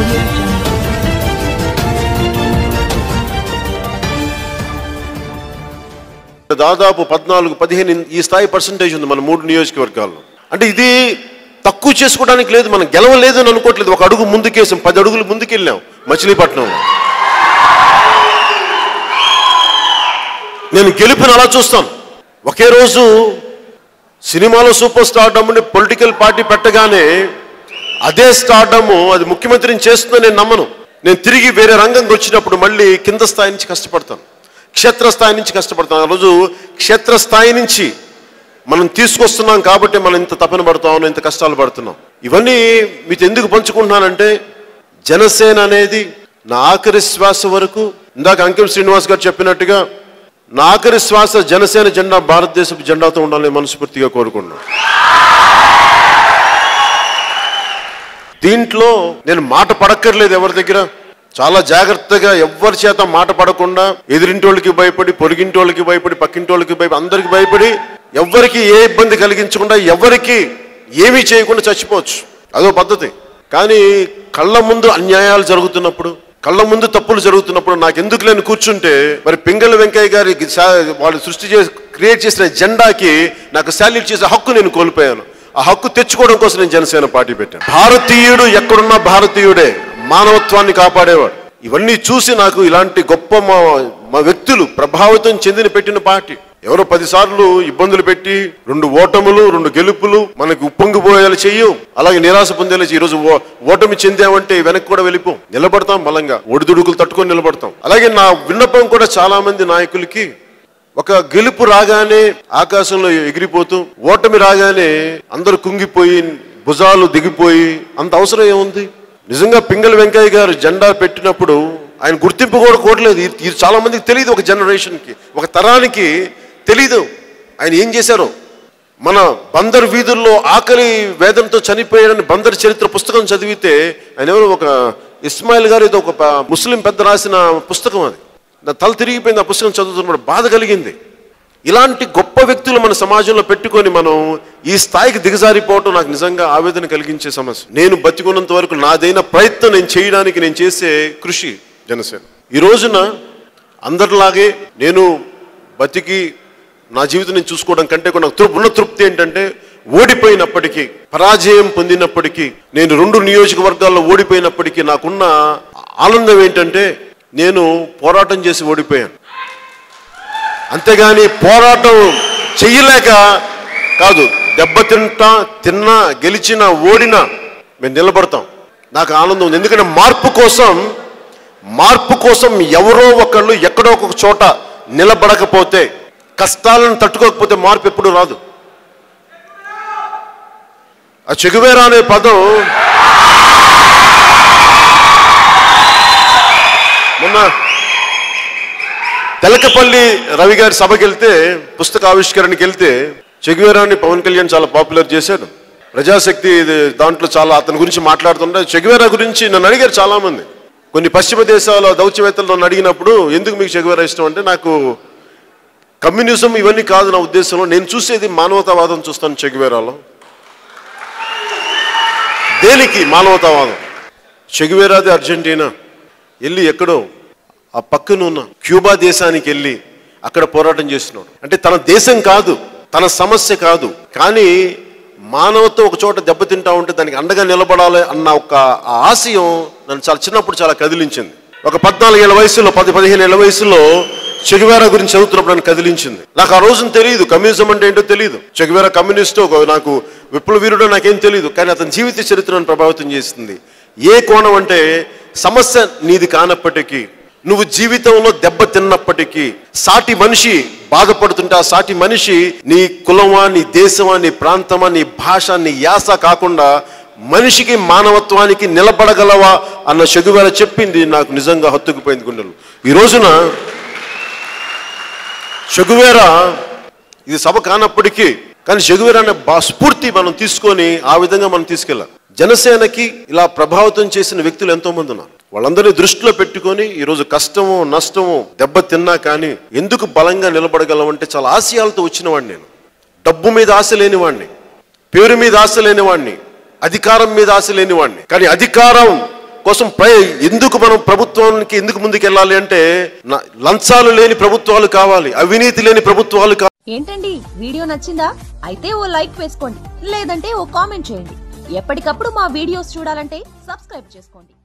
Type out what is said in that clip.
audio jungle. దాదాపు పద్నాలుగు పదిహేను ఈ స్థాయి పర్సంటేజ్ ఉంది మన మూడు నియోజకవర్గాల్లో అంటే ఇది తక్కువ చేసుకోవడానికి లేదు మనం గెలవలేదు అని అనుకోవట్లేదు ఒక అడుగు ముందుకేసాం పది అడుగులు ముందుకెళ్ళాం మచిలీపట్నంలో నేను గెలుపుని అలా చూస్తాను ఒకే రోజు సినిమాలో సూపర్ స్టార్డమ్ని పొలిటికల్ పార్టీ పెట్టగానే అదే స్టార్డమ్ అది ముఖ్యమంత్రిని చేస్తుందని నేను నమ్మను నేను తిరిగి వేరే రంగంకి వచ్చినప్పుడు మళ్ళీ కింద స్థాయి నుంచి కష్టపడతాను క్షేత్రస్థాయి నుంచి కష్టపడతాను ఆ రోజు క్షేత్రస్థాయి నుంచి మనం తీసుకొస్తున్నాం కాబట్టి మనం ఇంత తపన పడుతున్నాం ఇంత కష్టాలు పడుతున్నాం ఇవన్నీ మీతో ఎందుకు పంచుకుంటున్నానంటే జనసేన అనేది నా ఆఖరి శ్వాస వరకు ఇందాక అంకిం శ్రీనివాస్ గారు చెప్పినట్టుగా నా ఆఖరి శ్వాస జనసేన జెండా భారతదేశపు జెండాతో ఉండాలని మనస్ఫూర్తిగా కోరుకున్నాను దీంట్లో నేను మాట పడక్కర్లేదు ఎవరి దగ్గర చాలా జాగ్రత్తగా ఎవరి చేత మాట పడకుండా ఎదిరింటోళ్ళకి భయపడి పొరిగింటోళ్ళకి భయపడి పక్కింటోళ్ళకి భయపడి అందరికి భయపడి ఎవ్వరికి ఏ ఇబ్బంది కలిగించకుండా ఎవరికి ఏమీ చేయకుండా చచ్చిపోవచ్చు అదో పద్ధతి కానీ కళ్ళ ముందు అన్యాయాలు జరుగుతున్నప్పుడు కళ్ళ ముందు తప్పులు జరుగుతున్నప్పుడు నాకు ఎందుకు లేని కూర్చుంటే మరి పింగళ వెంకయ్య గారి సా- వాళ్ళు సృష్టి చేసి క్రియేట్ చేసిన జెండాకి నాకు శాల్యూట్ చేసే హక్కు నేను కోల్పోయాను ఆ హక్కు తెచ్చుకోవడం కోసం నేను జనసేన పార్టీ పెట్టాను భారతీయుడు ఎక్కడున్నా భారతీయుడే మానవత్వాన్ని కాపాడేవాడు ఇవన్నీ చూసి నాకు ఇలాంటి గొప్ప మా మా వ్యక్తులు ప్రభావితం చెందిన పెట్టిన పార్టీ ఎవరో పదిసార్లు ఇబ్బందులు పెట్టి రెండు ఓటములు రెండు గెలుపులు మనకు ఉప్పొంగిపోయేలా చెయ్యు అలాగే నిరాశ పొందేలా చెయ్యి. ఈరోజు ఓ- ఓటమి చెందామంటే వెనక్కి కూడా వెళ్ళిపో నిలబడతాం బలంగా ఒడిదుడుకులు తట్టుకొని నిలబడతాం అలాగే నా విన్నపం కూడా చాలా మంది నాయకులకి ఒక గెలుపు రాగానే ఆకాశంలో ఎగిరిపోతూ ఓటమి రాగానే అందరూ కుంగిపోయి భుజాలు దిగిపోయి అంత అవసరం ఏముంది నిజంగా పింగళ వెంకయ్య గారు జెండా పెట్టినప్పుడు ఆయన గుర్తింపు కూడా కోరలేదు ఇది ఇది చాలా మందికి తెలియదు ఒక జనరేషన్కి ఒక తరానికి తెలీదు ఆయన ఏం చేశారో మన బందర్ వీధుల్లో ఆకలి వేదంతో చనిపోయాడని బందర్ చరిత్ర పుస్తకం చదివితే ఆయన ఎవరో ఒక ఇస్మాయిల్ గారు ఏదో ఒక ప- ముస్లిం పెద్ద రాసిన పుస్తకం అది నా తల తిరిగిపోయింది ఆ పుస్తకం చదువుతున్నప్పుడు బాధ కలిగింది ఇలాంటి గొప్ప వ్యక్తులు మన సమాజంలో పెట్టుకొని మనం ఈ స్థాయికి దిగజారిపోవటం నాకు నిజంగా ఆవేదన కలిగించే సమస్య నేను బతికున్నంత వరకు నాదైన ప్రయత్నం నేను చేయడానికి నేను చేసే కృషి జనసేన ఈ రోజున అందరిలాగే నేను బతికి నా జీవితం నేను చూసుకోవడం కంటే కూడా నాకు తృప్- ఉన్న తృప్తి ఏంటంటే ఓడిపోయినప్పటికీ పరాజయం పొందినప్పటికీ నేను రెండు నియోజకవర్గాల్లో ఓడిపోయినప్పటికీ నాకున్న ఆనందం ఏంటంటే నేను పోరాటం చేసి ఓడిపోయాను అంతేగాని పోరాటం చెయ్యలేక కాదు దెబ్బతింటా తిన్నా గెలిచినా ఓడినా మేము నిలబడతాం నాకు ఆనందం ఉంది ఎందుకంటే మార్పు కోసం మార్పు కోసం ఎవరో ఒకళ్ళు ఎక్కడో ఒక చోట నిలబడకపోతే కష్టాలను తట్టుకోకపోతే మార్పు ఎప్పుడు రాదు ఆ చెగువేరా అనే పదం మొన్న తెలకపల్లి రవి గారి సభకి వెళ్తే పుస్తక ఆవిష్కరణకి వెళ్తే చెగువేరాని పవన్ కళ్యాణ్ చాలా పాపులర్ చేశాడు ప్రజాశక్తి ఇది దాంట్లో చాలా అతని గురించి మాట్లాడుతుంటే చెగువేరా గురించి నన్ను అడిగారు చాలా మంది కొన్ని పశ్చిమ దేశాల దౌత్యవేత్తలు నన్ను అడిగినప్పుడు ఎందుకు మీకు చెగువేరా ఇష్టం అంటే నాకు కమ్యూనిజం ఇవన్నీ కాదు నా ఉద్దేశంలో నేను చూసేది మానవతావాదం చూస్తాను చెగువేరాలో దేనికి మానవతావాదం చెగువేరాది అర్జెంటీనా వెళ్ళి ఎక్కడో ఆ పక్కన ఉన్న క్యూబా దేశానికి వెళ్ళి అక్కడ పోరాటం చేస్తున్నాడు అంటే తన దేశం కాదు తన సమస్య కాదు కానీ మానవతో ఒక చోట దెబ్బతింటా ఉంటే దానికి అండగా నిలబడాలి అన్న ఒక ఆ ఆశయం నన్ను చాలా చిన్నప్పుడు చాలా కదిలించింది ఒక పద్నాలుగేళ్ల వయసులో పది పదిహేను ఏళ్ల వయసులో చెగువేరా గురించి చదువుతున్నప్పుడు నన్ను కదిలించింది నాకు ఆ రోజున తెలియదు కమ్యూనిజం అంటే ఏంటో తెలియదు చెగువేరా కమ్యూనిస్ట్ ఒక నాకు విప్లవ వీరుడో నాకేం తెలియదు కానీ అతని జీవిత చరిత్రను ప్రభావితం చేసింది ఏ కోణం అంటే సమస్య నీది కానప్పటికీ నువ్వు జీవితంలో దెబ్బ తిన్నప్పటికీ సాటి మనిషి బాధపడుతుంటే ఆ సాటి మనిషి నీ కులమా నీ దేశమా నీ ప్రాంతమా నీ భాష నీ యాస కాకుండా మనిషికి మానవత్వానికి నిలబడగలవా అన్న చెగువేర చెప్పింది నాకు నిజంగా హత్తుకుపోయింది గుండెలు ఈ రోజున చెగువేర ఇది సభ కానప్పటికీ కానీ చెగువేర అనే బా స్ఫూర్తి మనం తీసుకొని ఆ విధంగా మనం తీసుకెళ్ళాలి జనసేనకి ఇలా ప్రభావితం చేసిన వ్యక్తులు ఎంతో మంది ఉన్నారు వాళ్ళందరినీ దృష్టిలో పెట్టుకొని ఈరోజు కష్టము నష్టము దెబ్బ తిన్నా కానీ ఎందుకు బలంగా నిలబడగలమంటే చాలా ఆశయాలతో వచ్చిన వాడిని నేను డబ్బు మీద ఆశ లేనివాడిని పేరు మీద ఆశ లేనివాడిని అధికారం మీద ఆశ లేనివాడిని కానీ అధికారం కోసం ప్రయ ఎందుకు మనం ప్రభుత్వానికి ఎందుకు ముందుకెళ్ళాలి అంటే న- లంచాలు లేని ప్రభుత్వాలు కావాలి అవినీతి లేని ప్రభుత్వాలు కావాలి ఏంటండి వీడియో నచ్చిందా అయితే ఓ లైక్ వేసుకోండి లేదంటే ఓ కామెంట్ చేయండి ఎప్పటికప్పుడు మా వీడియోస్ చూడాలంటే సబ్స్క్రైబ్ చేసుకోండి